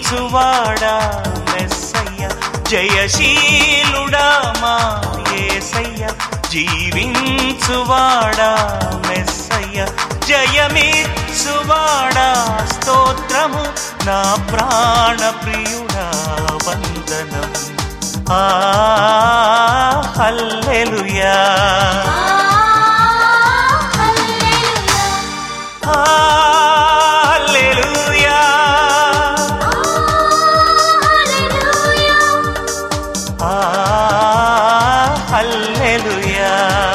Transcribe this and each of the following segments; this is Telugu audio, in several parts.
జయమిచ్చువాడా మెస్సయ్య జయశీలుడా మా యేసయ్య జీవించువాడా మెస్సయ్య జయమిచ్చువాడా స్తోత్రము నా ప్రాణ ప్రియుడా వందనం ఆ హల్లెలూయా ఆ హల్లెలూయా ఆ హల్లెలూయా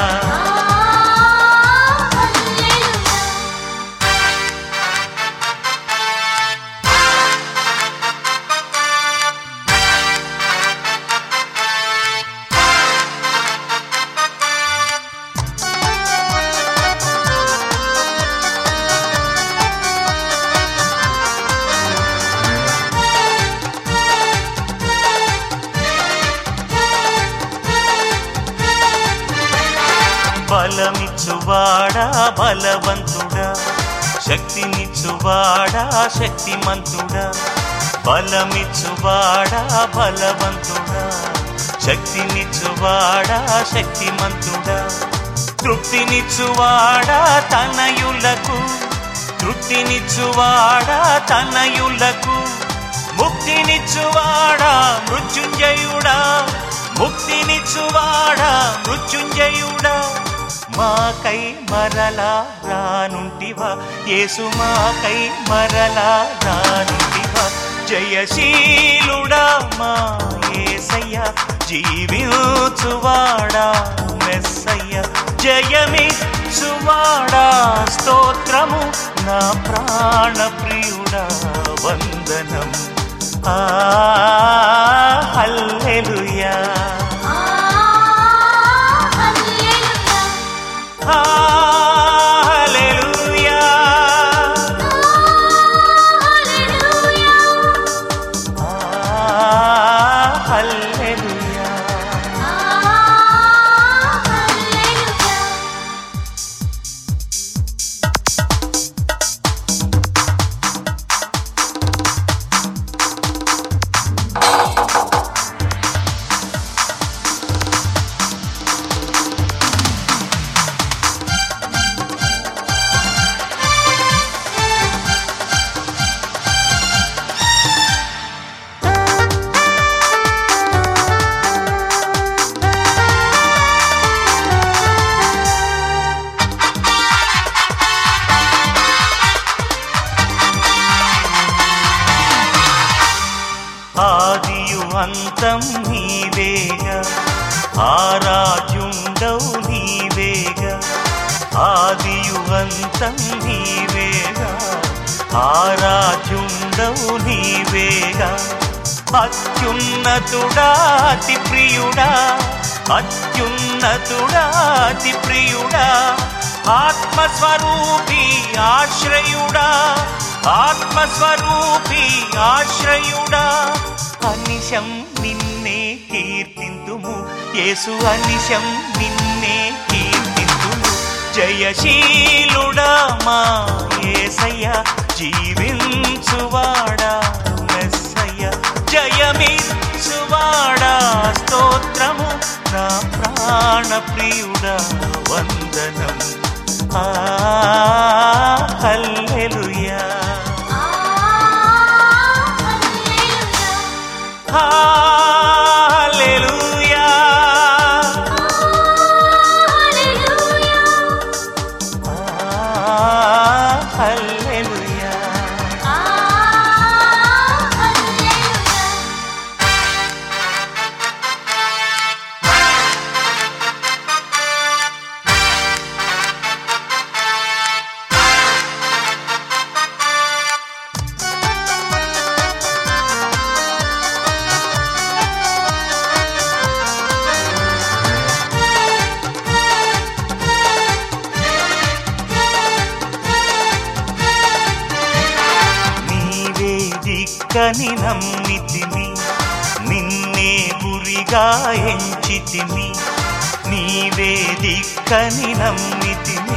బలమిచ్చువాడా బలవంతుడా శక్తినిచ్చువాడా శక్తిమంతుడా బలమిచ్చువాడా బలవంతుడా శక్తినిచ్చువాడా శక్తిమంతుడా తృప్తినిచ్చువాడా తనయులకు తృప్తినిచ్చువాడా తనయులకు ముక్తినిచ్చువాడా మృత్యుంజయుడా ముక్తినిచ్చువాడా మృత్యుంజయుడా మాకై మరలా రానుంటివా యేసు మాకై మరలా రానుంటివా జయశీలుడా మా యేసయ్య జీవించువాడా మెస్సయ్య జయమిచ్చువాడా స్తోత్రము నా ప్రాణ ప్రియుడా వందనం ఆ హల్లెలూయా హల్లెలూయా ఆ హల్లెలూయా ఆదియు అంతం నీవేగా ఆరాధ్యుండవు నీవేగా ఆదియు అంతం నీవేగా ఆరాధ్యుండవు నీవేగా అత్యున్నతుడా అతి ప్రియుడా అత్యున్నతుడా అతి ప్రియుడా ఆత్మస్వరూపి ఆశ్రయుడా ఆత్మస్వరూపి ఆశ్రయుడా అనిశం నిన్నే కీర్తింతుము యేసు అనిశం నిన్నే కీర్తింతుము జయశీలుడా మా యేసయ్య జీవించువాడా మెస్సయ్య జయమిచ్చువాడా స్తోత్రము నా ప్రాణ ప్రియుడా వందనం ఆ హల్లెలూయా హల్లెలూయా ఆ హల్లెలూయా నీవే దిక్కని నమ్మితిని నిన్నే గురిగా ఎంచితిని నీవే దిక్కని నమ్మితిని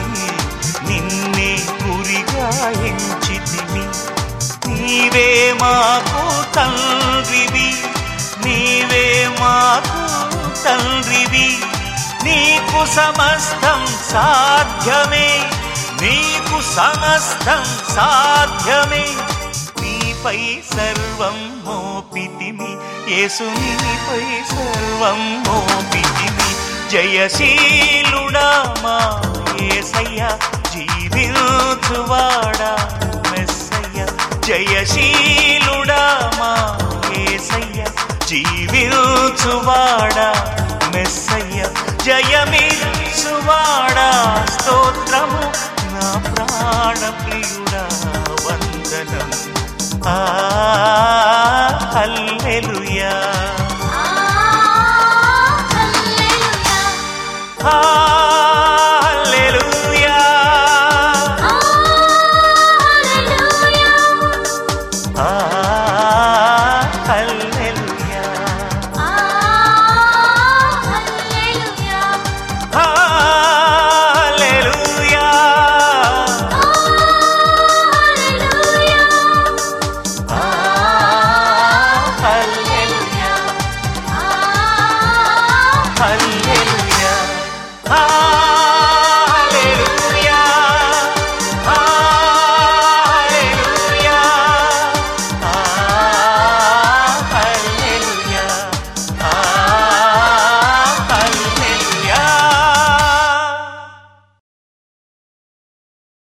నిన్నే గురిగా ఎంచితిని నీవే మాకు తండ్రివి నీవే మాకు తండ్రివి నీకు సమస్తం సాధ్యమే నీకు సమస్తం సాధ్యమే నీపై సర్వం మోపితిమి యేసు నీపై సర్వం మోపితిమి జయశీలుడా మా యేసయ్య జీవించువాడా మెస్సయ్య జయశీలుడా మా యేసయ్య జీవించువాడా మెస్సయ్య జయమిచ్చువాడా స్తోత్రము నా ప్రాణ ప్రియుడా వందనం ఆ